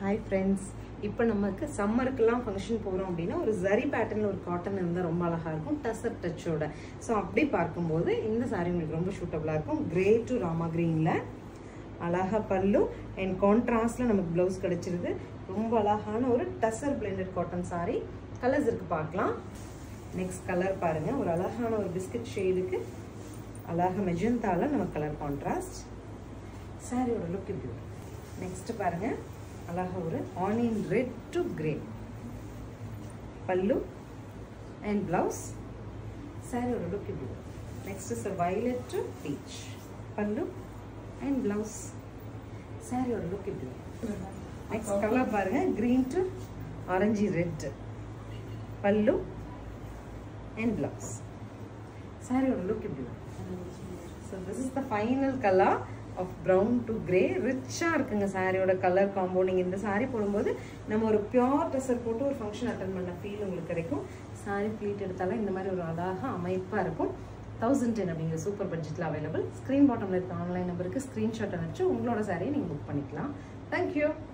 hi friends இப்போ நமக்கு சம்மருக்கெல்லாம் function போகிறோம் அப்படின்னா ஒரு ஜரி பேட்டர்னில் ஒரு காட்டன் இருந்தால் ரொம்ப அழகாக இருக்கும் டசர் டச்சோட ஸோ அப்படி பார்க்கும்போது இந்த saree உங்களுக்கு ரொம்ப சூட்டபுளாக இருக்கும் கிரே டு ராமா க்ரீனில் அழகா பல்லு அண்ட் கான்ட்ராஸ்டில் நமக்கு ப்ளவுஸ் கிடச்சிருது ரொம்ப அழகான ஒரு tussar blended cotton saree colours இருக்கு பார்க்கலாம் நெக்ஸ்ட் கலர் பாருங்கள் ஒரு அழகான ஒரு பிஸ்கட் ஷேடுக்கு அழகா மெஜந்தால நமக்கு கலர் கான்ட்ராஸ்ட் சாரியோட லுக் இப்படி நெக்ஸ்ட் பாருங்க அழகா ஒரு onion red to grey pallu and blouse சாரியோட லுக் இப்படி next is violet to peach pallu and blouse சாரியோட லுக் இப்படி நெக்ஸ்ட் கலர் பாருங்க green to orange red pallu and blouse சாரியோட லுக் இப்படி so this is the final colour of brown to grey ரிச்சாக இருக்குங்க சாரியோட கலர் காம்போ நீங்கள் இந்த சாரீ போடும்போது நம்ம ஒரு பியோர் ட்ரெஸ்ஸர் போட்டு ஒரு ஃபங்க்ஷன் அட்டன் பண்ண ஃபீல் உங்களுக்கு கிடைக்கும் சாரீ ப்ளீட் எடுத்தாலும் இந்த மாதிரி ஒரு அழகாக அமைப்பாக இருக்கும் தௌசண்ட் டென் அப்படிங்கிற சூப்பர் பட்ஜெட்டில் அவைலபிள் ஸ்க்ரீன் பாட்டமில் இருக்க ஆன்லைன் நம்பருக்கு ஸ்க்ரீன்ஷாட் அனுப்பிச்சு உங்களோட சாரியை நீங்கள் புக் பண்ணிக்கலாம் தேங்க்யூ